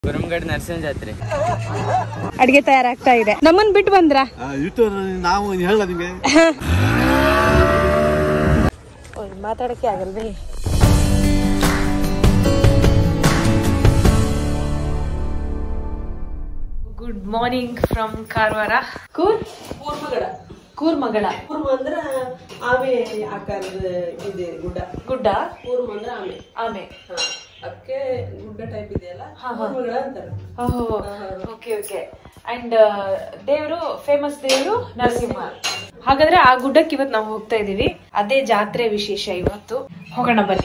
ಗುರುಮಗಡ್ ನರಸಿಂಹ ಜಾತ್ರೆ ಅಡಿಗೆ ತಯಾರಾಗ್ತಾ ಇದೆ ನಮ್ಮನ್ ಬಿಟ್ಟು ಬಂದ್ರ ಇಟ್ಟು ನಾವು ಹೇಳ ನಿಮಗೆ ಮಾತಾಡಕ್ಕೆ ಆಗಲ್ವೇ ಗುಡ್ ಮಾರ್ನಿಂಗ್ ಫ್ರಮ್ ಕಾರವಾರ ಕೂರ್ ಕೂರ್ಮಗಡ ಕೂರ್ಮಗಳ ಕೂರ್ಮ ಅಂದ್ರ ಆಮೆ ಆಕಾರದ ಇದೆ ಗುಡ್ಡ ಗುಡ್ಡ ಕೂರ್ಮ ಅಂದ್ರ ಆಮೆ ಆಮೆ ಹಾ ಅದಕ್ಕೆ ಗುಡ್ಡ ಟೈಪ್ ಇದೆಯಲ್ಲ ಕೂರ್ಮಗಡ ಅಂತಾರೆ ಓಕೆ ಓಕೆ ಅಂಡ್ ದೇವರು ಫೇಮಸ್ ದೇವರು ನರಸಿಂಹ ಹಾಗಾದ್ರೆ ಆ ಗುಡ್ಡಕ್ಕೆ ಇವತ್ತು ನಾವು ಹೋಗ್ತಾ ಇದೀವಿ ಅದೇ ಜಾತ್ರೆ ವಿಶೇಷ ಇವತ್ತು ಹೋಗೋಣ ಬನ್ನಿ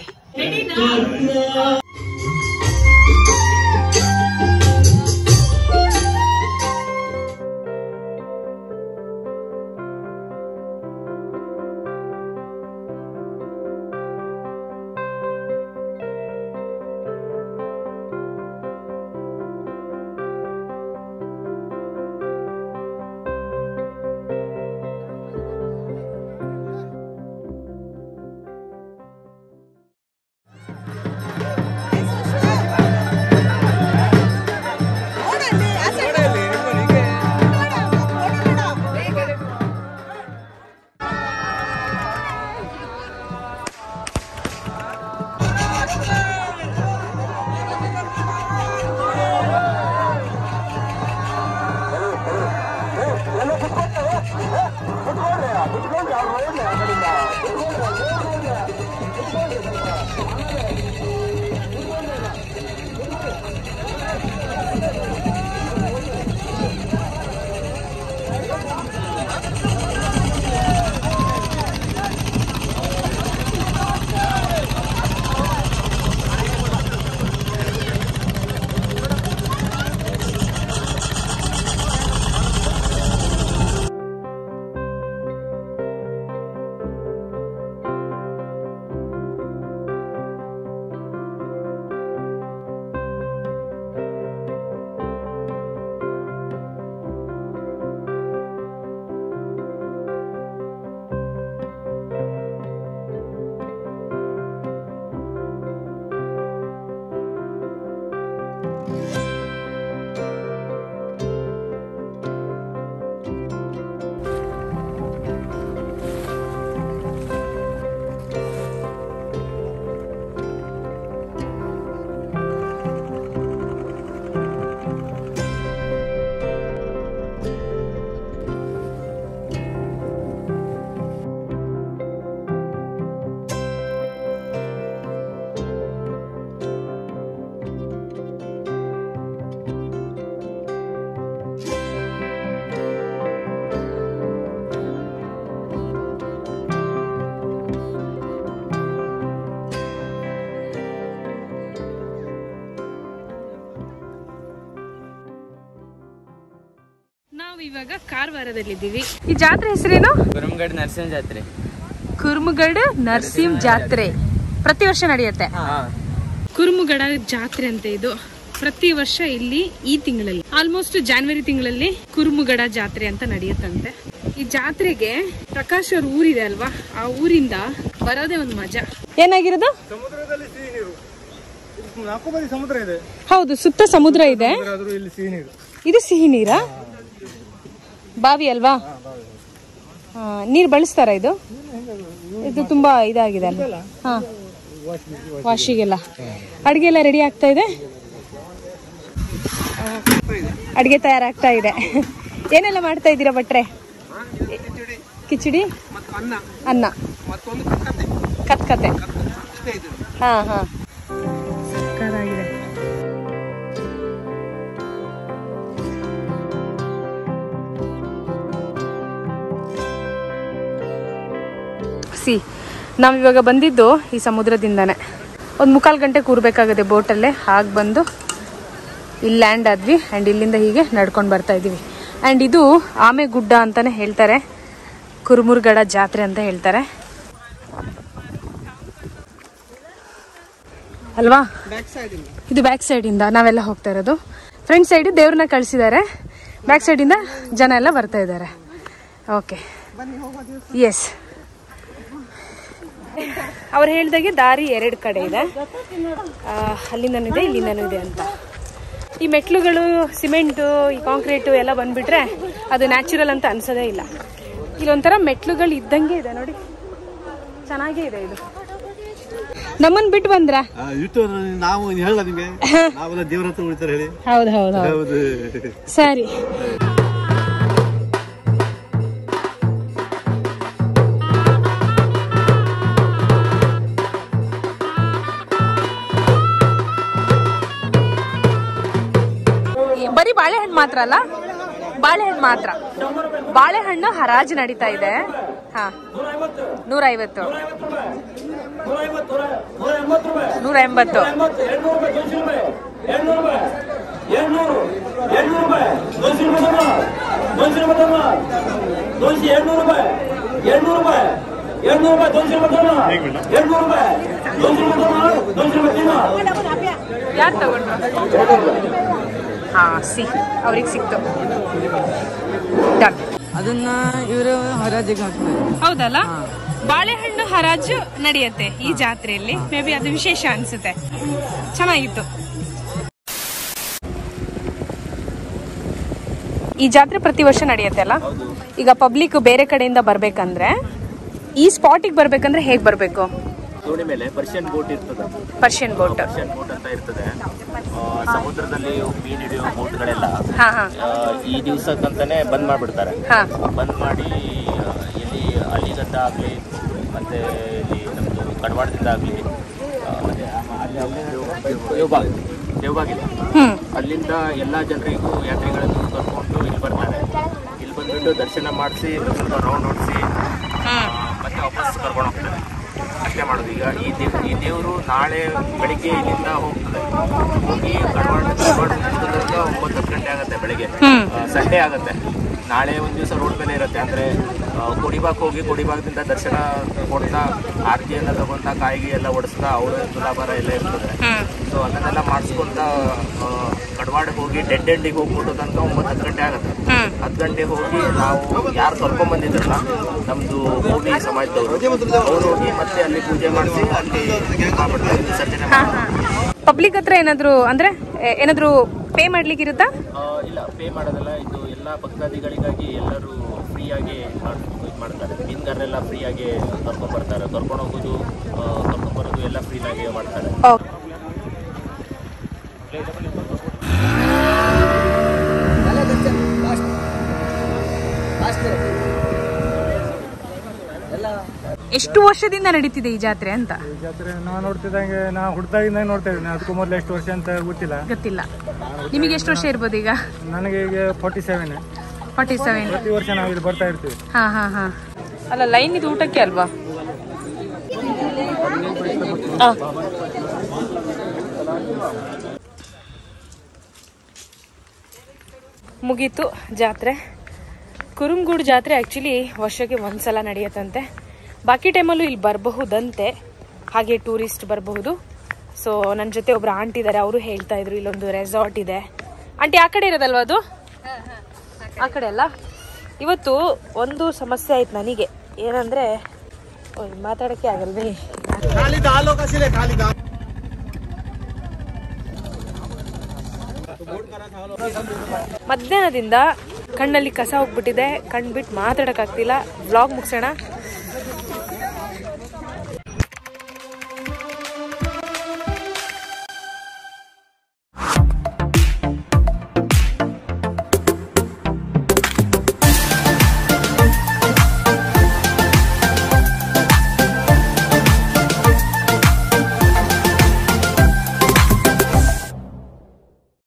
ನಾವು ಇವಾಗ ಕಾರವಾರದಲ್ಲಿದ್ದೀವಿ ಈ ಜಾತ್ರೆ ಹೆಸರೇನು ಗುರುಮಗಡ್ ನರಸಿಂಹ ಜಾತ್ರೆ ಕುರ್ಮಗಡ್ ನರಸಿಂಹ ಜಾತ್ರೆ ಪ್ರತಿ ವರ್ಷ ನಡೆಯುತ್ತೆ ಕುರುಮುಗಡ ಜಾತ್ರೆ ಅಂತ ಇದು ಪ್ರತಿ ವರ್ಷ ಇಲ್ಲಿ ಈ ತಿಂಗಳಲ್ಲಿ ಆಲ್ಮೋಸ್ಟ್ ಜಾನ್ವರಿ ತಿಂಗಳಲ್ಲಿ ಕುರುಮುಗಡ ಜಾತ್ರೆ ಅಂತ ನಡೆಯುತ್ತಂತೆ ಈ ಜಾತ್ರೆಗೆ ಪ್ರಕಾಶ್ ಅವ್ರ ಊರಿದೆ ಅಲ್ವಾ ಆ ಊರಿಂದ ಬರೋದೇ ಒಂದು ಮಜಾ ಏನಾಗಿರೋದು ಸಮುದ್ರದಲ್ಲಿ ಸಿಹಿ ನೀರು ನಾಲ್ಕು ಬದಿ ಸಮುದ್ರ ಇದೆ ಹೌದು ಸುತ್ತ ಸಮುದ್ರ ಇದೆ ಆದ್ರೂ ಇಲ್ಲಿ ಸಿಹಿ ನೀರು ಇದು ಸಿಹಿ ನೀರಾ ಬಾವಿ ಅಲ್ವಾ ಹಾ, ನೀರ್ ಬಳಸ್ತಾರ ಇದು ಇದು ತುಂಬಾ ಇದಾಗಿದೆ ಅಲ್ಲ ಹಾ ವಾಶಿಗೆಲ್ಲ ಅಡಿಗೆ ಎಲ್ಲ ರೆಡಿ ಆಗ್ತಾ ಇದೆ ಅಡಿಗೆ ತಯಾರಾಗ್ತಾ ಇದೆ ಏನೆಲ್ಲ ಮಾಡ್ತಾ ಇದ್ದೀರಾ ಭಟ್ರೆ ಕಿಚಡಿ ಅನ್ನ ಕತ್ಕತೆ ಹಾ ಹಾ ಸಕ್ಕತ್ತಾಗಿದೆ ಸಿ ನಾವಿವಾಗ ಬಂದಿದ್ದು ಈ ಸಮುದ್ರದಿಂದಾನೆ ಒಂದು ಮುಕ್ಕಾಲು ಗಂಟೆ ಕೂರ್ಬೇಕಾಗದೆ ಬೋಟಲ್ಲೇ ಹಾಗೆ ಬಂದು ಇಲ್ಲಿ ಲ್ಯಾಂಡ್ ಆದ್ವಿ ಆ್ಯಂಡ್ ಇಲ್ಲಿಂದ ಹೀಗೆ ನಡ್ಕೊಂಡು ಬರ್ತಾ ಇದ್ದೀವಿ ಆ್ಯಂಡ್ ಇದು ಆಮೆ ಗುಡ್ಡ ಅಂತಾನೆ ಹೇಳ್ತಾರೆ ಕುರುಮುರ್ಗಡ ಜಾತ್ರೆ ಅಂತ ಹೇಳ್ತಾರೆ ಅಲ್ವಾ ಇದು ಬ್ಯಾಕ್ ಸೈಡಿಂದ ನಾವೆಲ್ಲ ಹೋಗ್ತಾ ಇರೋದು ಫ್ರಂಟ್ ಸೈಡ್ ದೇವ್ರನ್ನ ಕಳಿಸಿದ್ದಾರೆ ಬ್ಯಾಕ್ ಸೈಡಿಂದ ಜನ ಎಲ್ಲ ಬರ್ತಾ ಇದ್ದಾರೆ ಓಕೆ ಎಸ್ ಅವ್ರು ಹೇಳ್ದಾಗೆ ದಾರಿ ಎರಡು ಕಡೆ ಇದೆ ಆ, ಅಲ್ಲಿಂದನೂ ಇದೆ ಇಲ್ಲಿಂದನೂ ಇದೆ ಅಂತ ಈ ಮೆಟ್ಲುಗಳು ಸಿಮೆಂಟು ಈ ಕಾಂಕ್ರೀಟು ಎಲ್ಲ ಬಂದ್ಬಿಟ್ರೆ ಅದು ನ್ಯಾಚುರಲ್ ಅಂತ ಅನ್ಸೋದೇ ಇಲ್ಲ ಇಲ್ಲೊಂಥರ ಮೆಟ್ಲುಗಳು ಇದ್ದಂಗೆ ಇದೆ ನೋಡಿ ಚೆನ್ನಾಗೇ ಇದೆ ಇದು ನಮ್ಮನ್ ಬಿಟ್ಟು ಬಂದ್ರ ಇಟ್ಟು ನಾವು ಹೇಳ ನಿಮಗೆ ನಾವೆಲ್ಲ ದೇವ್ರ ಹತ್ರ ಉಳಿತಾರೆ ಹೇಳಿ ಹೌದು ಹೌದು ಹೌದು ಸರಿ ಬರೀ ಬಾಳೆಹಣ್ಣು ಮಾತ್ರ ಅಲ್ಲ ಬಾಳೆಹಣ್ಣು ಮಾತ್ರ ಬಾಳೆಹಣ್ಣು ಹರಾಜು ನಡೀತಾ ಇದೆ ಹಾ ನೂರ ಐವತ್ತು ನೂರ ಎಂಬತ್ತು ಯಾರು ತಗೊಂಡ್ರು ಹಾ ಸಿ ಅವ್ರಿಗೆ ಸಿಕ್ತು ಡನ್ ಅದನ್ನ ಇವರು ಹರಾಜಿಗೆ ಹಾಕ್ತಾರೆ ಹೌದಲ್ಲ ಬಾಳೆಹಣ್ಣು ಹರಾಜು ನಡೆಯುತ್ತೆ ಈ ಜಾತ್ರೆಯಲ್ಲಿ ಮೇ ಬಿ ಅದು ವಿಶೇಷ ಅನ್ಸುತ್ತೆ ಚೆನ್ನಾಗಿತ್ತು ಈ ಜಾತ್ರೆ ಪ್ರತಿ ವರ್ಷ ನಡೆಯುತ್ತೆ ಅಲ್ಲ ಈಗ ಪಬ್ಲಿಕ್ ಬೇರೆ ಕಡೆಯಿಂದ ಬರ್ಬೇಕಂದ್ರೆ ಈ ಸ್ಪಾಟಿಗೆ ಬರ್ಬೇಕಂದ್ರೆ ಹೇಗ್ ಬರ್ಬೇಕು ದೋಣಿ ಮೇಲೆ ಪರ್ಷಿಯನ್ ಬೋಟ್ ಇರ್ತದೆ ಪರ್ಷಿಯನ್ ಬೋಟ್ ಪರ್ಷಿಯನ್ ಬೋಟ್ ಅಂತ ಇರ್ತದೆ ಆ, ಸಮುದ್ರದಲ್ಲಿ ಮೀನ್ ಹಿಡಿಯೋ ಬೋಟ್ಗಳೆಲ್ಲ ಹಾ ಹಾ ಆ, ಈ ದಿವಸಕ್ಕಂತಾನೆ ಬಂದ್ ಮಾಡ್ಬಿಡ್ತಾರೆ ಹಾ ಬಂದ್ ಮಾಡಿ ಆ, ಎಲ್ಲಿ ಅಲಿಗದ್ದ ಆಗಲಿ ಮತ್ತೆ ಇಲ್ಲಿ ನಮ್ಮದು ಕಡವಾಡದಿಂದ ಆಗಲಿ ಮತ್ತೆ ಅಲ್ಲಿ ದೇವಬಾಗ್ ದೇವಬಾಗಿಲ್ಲ ಹ್ಮ್ ಅಲ್ಲಿಂದ ಎಲ್ಲ ಜನರಿಗೂ ಯಾತ್ರಿಗಳನ್ನು ಕರ್ಕೊಂಡು ಇಲ್ಲಿ ಬರ್ತಾರೆ ಇಲ್ಲಿ ಬಂದ್ಬಿಟ್ಟು ದರ್ಶನ ಮಾಡಿಸಿ ಸ್ವಲ್ಪ ರೌಂಡ್ ಓಡಿಸಿ ಮತ್ತೆ ವಾಪಸ್ ಕರ್ಕೊಂಡು ಹೋಗ್ತಾರೆ ಅಷ್ಟೇ ಮಾಡೋದು ಈಗ ಈ ದೇವ್ ಈ ದೇವರು ನಾಳೆ ಬೆಳಿಗ್ಗೆ ಇಲ್ಲಿಂದ ಹೋಗ್ತದೆ ಹೋಗಿ ಕಡವಾಡ ಕಡವಾಡ ಮುಗಿಸ್ಕೊಂಡ್ರೆ ಒಂಬತ್ತು ಹತ್ತು ಗಂಟೆ ಆಗುತ್ತೆ ಬೆಳಿಗ್ಗೆ ಸಂಡೇ ಆಗುತ್ತೆ ನಾಳೆ ಒಂದು ದಿವಸ ರೋಡ್ ಮೇಲೆ ಇರುತ್ತೆ ಅಂದ್ರೆ ಆ, ಕೊಡಿಬಾಗ್ ಹೋಗಿ ಕೊಡಿಬಾಗದಿಂದ ದರ್ಶನ ಕೊಡ್ತಾ ಆರತಿಯೆಲ್ಲ ತಗೊಂತ ಕಾಯಿಗೆ ಎಲ್ಲ ಒಡಿಸ್ತಾ ಅವರ ತುಲಾಭಾರ ಎಲ್ಲ ಇರ್ತದೆ ಸೊ ಅದನ್ನೆಲ್ಲ ಮಾಡಿಸ್ಕೊಂತ ಕಡವಾಡ ಹೋಗಿ ಡೆಡ್ ಎಂಡಿಗೆ ಹೋಗ್ಬಿಟ್ಟು ತನಕ ಒಂಬತ್ತು ಹತ್ತು ಗಂಟೆ ಆಗುತ್ತೆ ಹತ್ತು ಗಂಟೆ ಹೋಗಿ ನಾವು ಯಾರು ಕರ್ಕೊಂಡ್ ಬಂದಿದ್ರಲ್ಲ ನಮ್ದು ಗೋಬಿ ಸಮಾಜದವರು ಅವ್ರು ಹೋಗಿ ಮತ್ತೆ ಅಲ್ಲಿ ಪೂಜೆ ಮಾಡಿಸಿ ಅಲ್ಲಿ ಮಾಡ್ಬಿಡ್ತಾರೆ, ವಿಸರ್ಜನೆ ಮಾಡ್ತಾರೆ. ಪಬ್ಲಿಕ್ ಹತ್ರ ಏನಾದ್ರು ಅಂದ್ರೆ ಏ- ಏನಾದ್ರು ಪೇ ಮಾಡ್ಲಿಕ್ಕೆ ಇರುತ್ತಾ ಆ, ಇಲ್ಲ ಪೇ ಮಾಡೋದಲ್ಲ ಇದು ಎಲ್ಲ ಭಕ್ತಾದಿಗಳಿಗಾಗಿ ಎಲ್ಲರೂ ಫ್ರೀಯಾಗಿ ಇದು ಮಾಡ್ತಾರೆ ಮೀನುಗಾರರೆಲ್ಲ ಫ್ರೀಯಾಗಿ ಕರ್ಕೊಂಡ್ ಬರ್ತಾರೆ ಕರ್ಕೊಂಡು ಹೋಗೋದು ಕರ್ಕೊಂಡ್ ಬರೋದು ಎಲ್ಲ ಫ್ರೀಯಾಗಿ ಮಾಡ್ತಾರೆ ಓಕೆ ಎಷ್ಟು ವರ್ಷದಿಂದ ನಡೀತಿದೆ ಈ ಜಾತ್ರೆ ಅಂತ ಈ ಜಾತ್ರೆ ನಾವು ನೋಡ್ತಿದ್ದಂಗೆ ನಾ ಹುಡ್ದಾಗಿಂದ ನೋಡ್ತಾ ಇದ್ದೀನಿ ಅದಕ್ಕೂ ಮೊದಲು ಎಷ್ಟು ವರ್ಷ ಅಂತ ಗೊತ್ತಿಲ್ಲ ಗೊತ್ತಿಲ್ಲ ನಿಮಗೆ ಎಷ್ಟು ವರ್ಷ ಇರ್ಬೋದು ಈಗ ನನಗೆ ಈಗ ಫಾರ್ಟಿ ಸೆವೆನ್ ಫಾರ್ಟಿ ಸೆವೆನ್ ಪ್ರತಿ ವರ್ಷ ನಾವು ಇಲ್ಲಿ ಬರ್ತಾ ಇರ್ತೀವಿ ಹಾ ಹಾ ಹಾ ಅಲ್ಲ ಲೈನ್ ಇದು ಊಟಕ್ಕೆ ಅಲ್ವಾ ಆ. ಮುಗೀತು ಜಾತ್ರೆ ಕುರುಂಗೂಡು ಜಾತ್ರೆ ಆ್ಯಕ್ಚುಲಿ ವರ್ಷಕ್ಕೆ ಒಂದ್ಸಲ ನಡೆಯುತ್ತಂತೆ ಬಾಕಿ ಟೈಮಲ್ಲೂ ಇಲ್ಲಿ ಬರಬಹುದಂತೆ ಹಾಗೆ ಟೂರಿಸ್ಟ್ ಬರಬಹುದು ಸೊ ನನ್ನ ಜೊತೆ ಒಬ್ರು ಆಂಟಿ ಇದ್ದಾರೆ ಅವರು ಹೇಳ್ತಾ ಇದ್ರು ಇಲ್ಲೊಂದು ರೆಸಾರ್ಟ್ ಇದೆ ಆಂಟಿ ಆ ಕಡೆ ಇರೋದಲ್ವಾ ಅದು ಆ ಕಡೆ ಅಲ್ಲ ಇವತ್ತು ಒಂದು ಸಮಸ್ಯೆ ಆಯ್ತು ನನಗೆ ಏನಂದ್ರೆ ಓಯ್, ಮಾತಾಡಕ್ಕೆ ಆಗಲ್ವೇ ಖಾಲಿ ದಾಲ್ ಹೋಗ ಸಿಲೆ ಖಾಲಿ ದಾಲ್ ಮಧ್ಯಾಹ್ನದಿಂದ ಕಣ್ಣಲ್ಲಿ ಕಸ ಹೋಗ್ಬಿಟ್ಟಿದೆ ಕಣ್ ಬಿಟ್ಟು ಮಾತಾಡಕ್ಕಾಗ್ತಿಲ್ಲ ವ್ಲಾಗ್ ಮುಗಿಸೋಣ